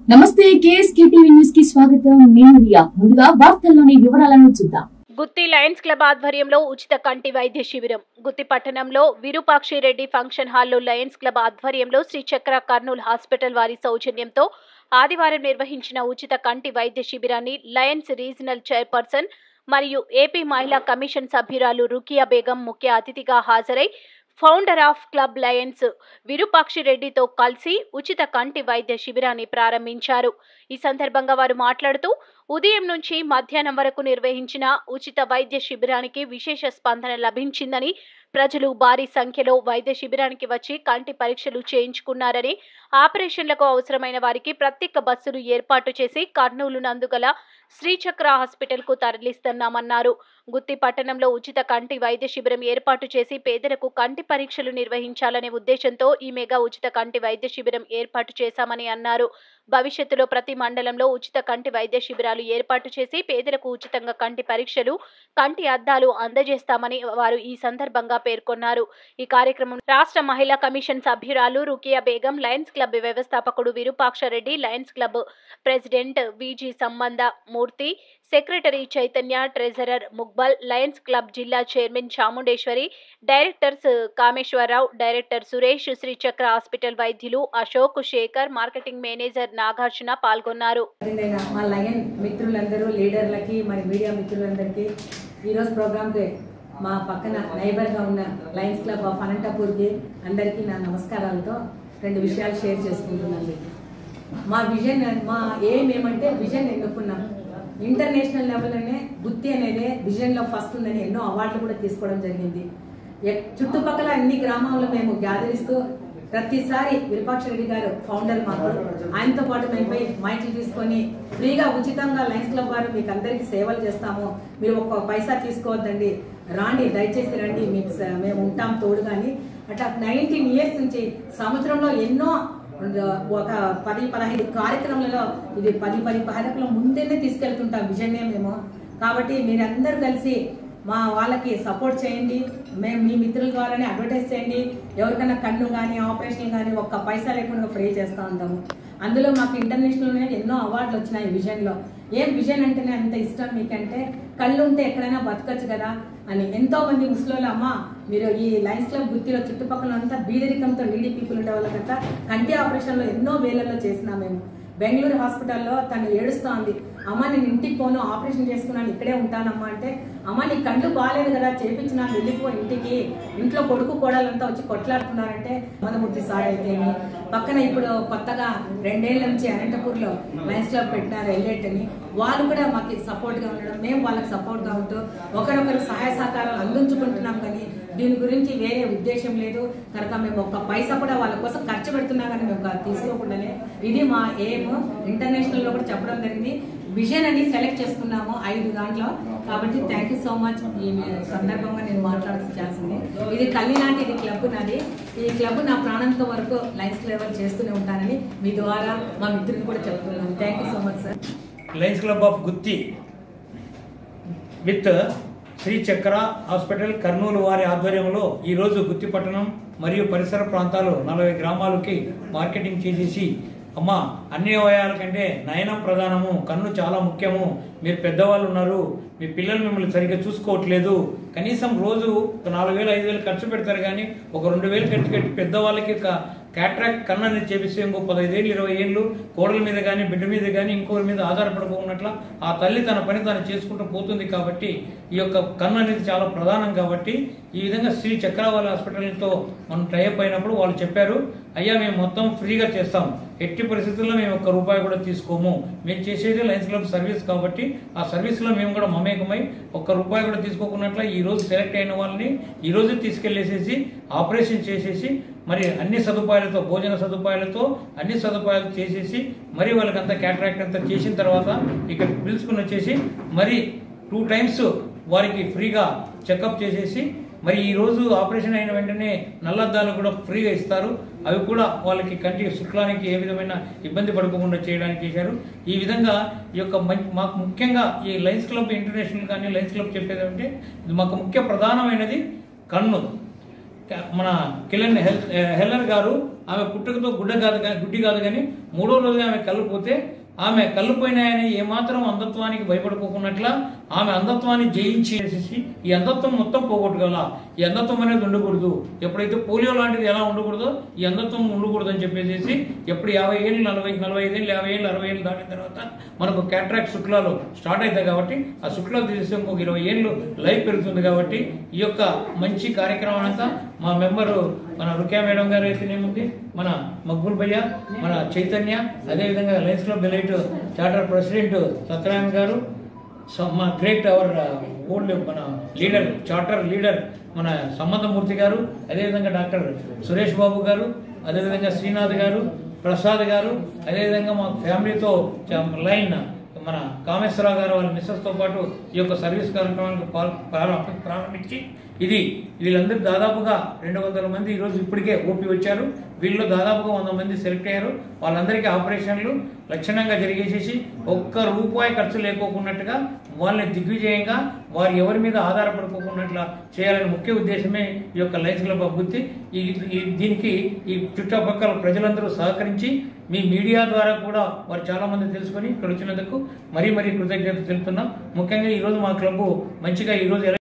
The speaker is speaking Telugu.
నమస్తే కేఎస్కే టీవీ న్యూస్ కి స్వాగతం నేను రియా ముందుగా వార్తల్లోని వివరాలను చూద్దాం గుత్తి లయన్స్ క్లబ్ ఆధ్వర్యంలో ఉచిత కంటి వైద్య శిబిరం గుత్తి పట్టణంలో విరూపాక్షి రెడ్డి ఫంక్షన్ హాల్లో లయన్స్ క్లబ్ ఆధ్వర్యంలో శ్రీ చక్ర కర్నూలు హాస్పిటల్ వారి సౌజన్యంతో ఆదివారం నిర్వహించిన ఉచిత కంటి వైద్య శిబిరాన్ని లయన్స్ రీజనల్ చైర్పర్సన్ మరియు ఏపీ మహిళా కమిషన్ సభ్యురాలు రుకియా బేగం ముఖ్య అతిథిగా హాజరై founder of club Lions Virupakshi రెడ్డితో కలిసి ఉచిత కంటి వైద్య శిబిరాన్ని ప్రారంభించారు ఈ సందర్భంగా వారు మాట్లాడుతూ ఉదయం నుంచి మధ్యాహ్నం వరకు నిర్వహించిన ఉచిత వైద్య శిబిరానికి విశేష స్పందన లభించిందని ప్రజలు భారీ సంఖ్యలో వైద్య శిబిరానికి వచ్చి కంటి పరీక్షలు చేయించుకున్నారని ఆపరేషన్లకు అవసరమైన వారికి ప్రత్యేక బస్సులు ఏర్పాటు చేసి కర్నూలు నందుగల శ్రీచక్ర హాస్పిటల్కు తరలిస్తున్నామన్నారు గుత్తి పట్టణంలో ఉచిత కంటి వైద్య శిబిరం ఏర్పాటు చేసి పేదలకు కంటి పరీక్షలు నిర్వహించాలనే ఉద్దేశంతో ఈ మెగా ఉచిత కంటి వైద్య శిబిరం ఏర్పాటు చేశామని అన్నారు భవిష్యత్తులో ప్రతి మండలంలో ఉచిత కంటి వైద్య శిబిరాలు ఏర్పాటు చేసి పేదలకు ఉచితంగా కంటి పరీక్షలు కంటి అద్దాలు అందజేస్తామని వారు ఈ సందర్భంగా పేర్కొన్నారు ఈ కార్యక్రమం రాష్ట్ర మహిళా కమిషన్ సభ్యురాలు రుకియా బేగం లయన్స్ క్లబ్ వ్యవస్థాపకుడు Virupakshareddy Lions club president Viji Sambandha Murthy secretary Chaitanya treasurer Mukbal Lions club జిల్లా chairman Chamundeswari directors Kameswararao director Suresh Srichakra hospital వైద్యులు అశోక్ శేఖర్ మార్కెటింగ్ మేనేజర్ నాగార్జున పాల్గొన్నారు అదేవిధంగా మా లయన్ మిత్రులందరూ లీడర్లకి మరి మీడియా మిత్రులందరికీ ఈరోజు ప్రోగ్రామ్కి మా పక్కన నైబర్గా ఉన్న లయన్స్ క్లబ్ ఆఫ్ అనంతపూర్కి అందరికీ నా నమస్కారాలతో రెండు విషయాలు షేర్ చేసుకుంటున్నాను మీకు. మా విజన్ మా ఎయిమ్ ఏమంటే విజన్ ఎన్నుకున్నాం ఇంటర్నేషనల్ లెవెల్లోనే గుత్తి అనేది విజన్లో ఫస్ట్ ఉందని ఎన్నో అవార్డులు కూడా తీసుకోవడం జరిగింది ఎ- చుట్టుపక్కల అన్ని గ్రామాల్లో మేము గ్యాదరిస్తూ ప్రతిసారి విరూపాక్ష రెడ్డి గారు ఫౌండర్ మాకు ఆయనతో పాటు మేము పోయి మైకులు తీసుకొని ఫ్రీగా ఉచితంగా లయన్స్ క్లబ్ వారు మీకు అందరికీ సేవలు చేస్తాము మీరు ఒక్క పైసా తీసుకోవద్దండి రాండి దయచేసి రండి మీకు స- మేము ఉంటాం తోడు కానీ అట్లా నైన్టీన్ ఇయర్స్ నుంచి సంవత్సరంలో ఎన్నో ఒక పది పదహైదు కార్యక్రమాలలో ఇది పది పది కార్యక్రమం ముందేనే తీసుకెళ్తుంటాం విజన్నే మేము కాబట్టి మీరందరూ కలిసి మా వాళ్ళకి సపోర్ట్ చేయండి మేము మీ మిత్రుల ద్వారానే అడ్వర్టైజ్ చేయండి ఎవరికైనా కన్ను కానీ ఆపరేషన్ కానీ ఒక్క పైసా లేకుండా ఫ్రీ చేస్తూ ఉంటాము అందులో మాకు ఇంటర్నేషనల్ ఎన్నో అవార్డులు వచ్చినాయి విజన్లో ఏం విజన్ అంటేనే అంత ఇష్టం మీకంటే కళ్ళు ఉంటే ఎక్కడైనా బతకచ్చు కదా అని ఎంతో మంది ముసలోళ్ళు అమ్మ మీరు ఈ లయన్స్ క్లబ్ గుత్తిలో చుట్టుపక్కల అంతా బీదరికంతో నీడీ పీపుల్ ఉండే వాళ్ళకంతా కంటి ఆపరేషన్లో ఎన్నో వేలల్లో చేసినాం మేము బెంగళూరు హాస్పిటల్లో తను ఏడుస్తూ ఉంది అమ్మ నేను ఇంటికి పోను ఆపరేషన్ చేసుకున్నాను ఇక్కడే ఉంటానమ్మా అంటే అమ్మ నీ కళ్ళు బాగాలేదు కదా చేపించిన వెళ్ళిపో ఇంటికి ఇంట్లో కొడుకు కోడలంతా వచ్చి కొట్లాడుతున్నారంటే మదమూర్తి సార్ అయితే పక్కన ఇప్పుడు కొత్తగా రెండేళ్ల నుంచి అనంతపూర్లో లయన్స్ క్లబ్ పెట్టినారు ఎల్లేట్ అని వాళ్ళు కూడా మాకు సపోర్ట్ గా ఉండడం మేము వాళ్ళకి సపోర్ట్ గా ఉంటూ ఒకరొకరు సహాయ సహకారాలు అందించుకుంటున్నాం కానీ దీని గురించి వేరే ఉద్దేశం లేదు కనుక మేము ఒక్క పైసా కూడా వాళ్ళ కోసం ఖర్చు పెడుతున్నాం కానీ మేము కా- తీసుకోకుండానే ఇది మా ఎయిమ్ ఇంటర్నేషనల్ లో కూడా చెప్పడం జరిగింది విజన్ అని సెలెక్ట్ చేసుకున్నాము ఐదు దాంట్లో కాబట్టి థ్యాంక్ యూ సో మచ్ ఈ సందర్భంగా నేను మాట్లాడాల్సింది ఇది కల్లి లాంటి ఇది క్లబ్ నాది ఈ క్లబ్ నా ప్రాణంతో వరకు లైన్స్ లెవెల్ చేస్తూనే ఉంటానని మీ ద్వారా మా మిత్రులు కూడా చెప్తున్నాను thank you so much sir Lions club of Gutti with Sri Chakra hospital Kurnool వారి ఆధ్వర్యంలో ఈరోజు గుత్తి పట్టణం మరియు పరిసర ప్రాంతాలు నలభై గ్రామాలకి మార్కెటింగ్ చేసేసి అమ్మ అన్ని అవయాల కంటే నయనం ప్రధానము కన్ను చాలా ముఖ్యము మీరు పెద్దవాళ్ళు ఉన్నారు మీ పిల్లలు మిమ్మల్ని సరిగ్గా చూసుకోవట్లేదు కనీసం రోజు ఒక నాలుగు వేలు ఐదు వేలు ఖర్చు పెడతారు కానీ ఒక రెండు వేలు ఖర్చు పెట్టి పెద్దవాళ్ళకి క్యాట్రాక్ట్ కన్ను అనేది చేపిస్తే ఇంకో పదహైదేళ్ళు ఇరవై ఏళ్ళు కోడల మీద కానీ బిడ్డ మీద కానీ ఇంకోరి మీద ఆధారపడకున్నట్ల ఆ తల్లి తన పని తాను చేసుకుంటూ పోతుంది కాబట్టి ఈ యొక్క కన్ను అనేది చాలా ప్రధానం కాబట్టి ఈ విధంగా శ్రీ చక్రవాళ్ళ హాస్పిటల్తో మనం టైప్ అయినప్పుడు వాళ్ళు చెప్పారు అయ్యా మేము మొత్తం ఫ్రీగా చేస్తాం ఎట్టి పరిస్థితుల్లో మేము ఒక్క రూపాయి కూడా తీసుకోము మేము చేసేది లయన్స్ క్లబ్ సర్వీస్ కాబట్టి ఆ సర్వీస్లో మేము కూడా మమేకమై ఒక్క రూపాయి కూడా తీసుకోకున్నట్ల ఈ రోజు సెలెక్ట్ అయిన వాళ్ళని ఈ రోజు తీసుకెళ్లేసేసి ఆపరేషన్ చేసేసి మరి అన్ని సదుపాయాలతో భోజన సదుపాయాలతో అన్ని సదుపాయాలు చేసేసి మరి వాళ్ళకంతా క్యాటరాక్ట్ అంతా చేసిన తర్వాత ఇక్కడ పిలుచుకుని వచ్చేసి మరి టూ టైమ్స్ వారికి ఫ్రీగా చెకప్ చేసేసి మరి ఈ రోజు ఆపరేషన్ అయిన వెంటనే నల్లద్దాలు కూడా ఫ్రీగా ఇస్తారు అవి కూడా వాళ్ళకి కంటి శుక్లానికి ఏ విధమైన ఇబ్బంది పడకుండా చేయడానికి చేశారు ఈ విధంగా ఈ యొక్క మం- మాకు ముఖ్యంగా ఈ లయన్స్ క్లబ్ ఇంటర్నేషనల్ కానీ లయన్స్ క్లబ్ చెప్పేది అంటే ఇది మాకు ముఖ్య ప్రధానమైనది కన్ను మన కిరణ్ హెల్ హెల్లర్ గారు ఆమె పుట్టుకతో గుడ్డ కాదు కానీ గుడ్డి కాదు కానీ మూడో రోజు ఆమె కళ్ళుపోతే ఆమె కళ్ళుపోయినాయని ఏమాత్రం అంధత్వానికి భయపడిపోకున్నట్ల ఆమె అంధత్వాన్ని జయించి చేసేసి ఈ అంధత్వం మొత్తం పోగొట్టుకోవాలా ఈ అంధత్వం అనేది ఉండకూడదు ఎప్పుడైతే పోలియో లాంటిది ఎలా ఉండకూడదో ఈ అంధత్వం ఉండకూడదు అని చెప్పేసి ఎప్పుడు యాభై ఏళ్ళు నలభై నలభై ఐదు ఏళ్ళు యాభై ఏళ్ళు అరవై ఏళ్ళు దాటిన తర్వాత మనకు క్యాట్రాక్ట్ శుక్లాలు స్టార్ట్ అవుతాయి కాబట్టి ఆ శుక్లాలు తీసేసి ఇంకొక ఇరవై ఏళ్ళు లైఫ్ పెరుగుతుంది కాబట్టి ఈ యొక్క మంచి కార్యక్రమం అంతా మా మెంబరు మన రుక్యా మేడం గారు అయితేనేముంది మన మక్బుల్ భయ్య మన చైతన్య అదేవిధంగా Lions club delight charter president Satyanarayana గారు సో మా గ్రేట్ అవర్ ఓల్డ్ మన లీడర్ చార్టర్ లీడర్ మన సంబంధమూర్తి గారు అదేవిధంగా డాక్టర్ సురేష్ బాబు గారు అదేవిధంగా శ్రీనాథ్ గారు ప్రసాద్ గారు అదేవిధంగా మా ఫ్యామిలీతో చ- లైన్ మన కామేశ్వరరావు గారు వాళ్ళ మిస్సెస్తో పాటు ఈ యొక్క సర్వీస్ కార్యక్రమానికి పాల్- ప్రారం- ప్రారంభించి ఇది వీళ్ళందరూ దాదాపుగా రెండు వందల మంది ఈరోజు ఇప్పటికే ఓపీ వచ్చారు వీళ్ళు దాదాపుగా వంద మంది సెలెక్ట్ అయ్యారు వాళ్ళందరికీ ఆపరేషన్లు లక్షణంగా జరిగేసేసి ఒక్క రూపాయి ఖర్చు లేకోకున్నట్టుగా వాళ్ళని దిగ్విజయంగా వారు ఎవరి మీద ఆధారపడుకోకున్నట్ల చేయాలనే ముఖ్య ఉద్దేశమే ఈ యొక్క లైన్స్ క్లబ్ అభివృద్ధి ఈ ఈ దీనికి ఈ చుట్టుపక్కల ప్రజలందరూ సహకరించి మీ మీడియా ద్వారా కూడా వారు చాలా మంది తెలుసుకొని ఇక్కడ వచ్చినందుకు మరీ మరీ కృతజ్ఞతలు తెలుపుతున్నాం ముఖ్యంగా ఈరోజు మా క్లబ్ మంచిగా ఈరోజు ఎలా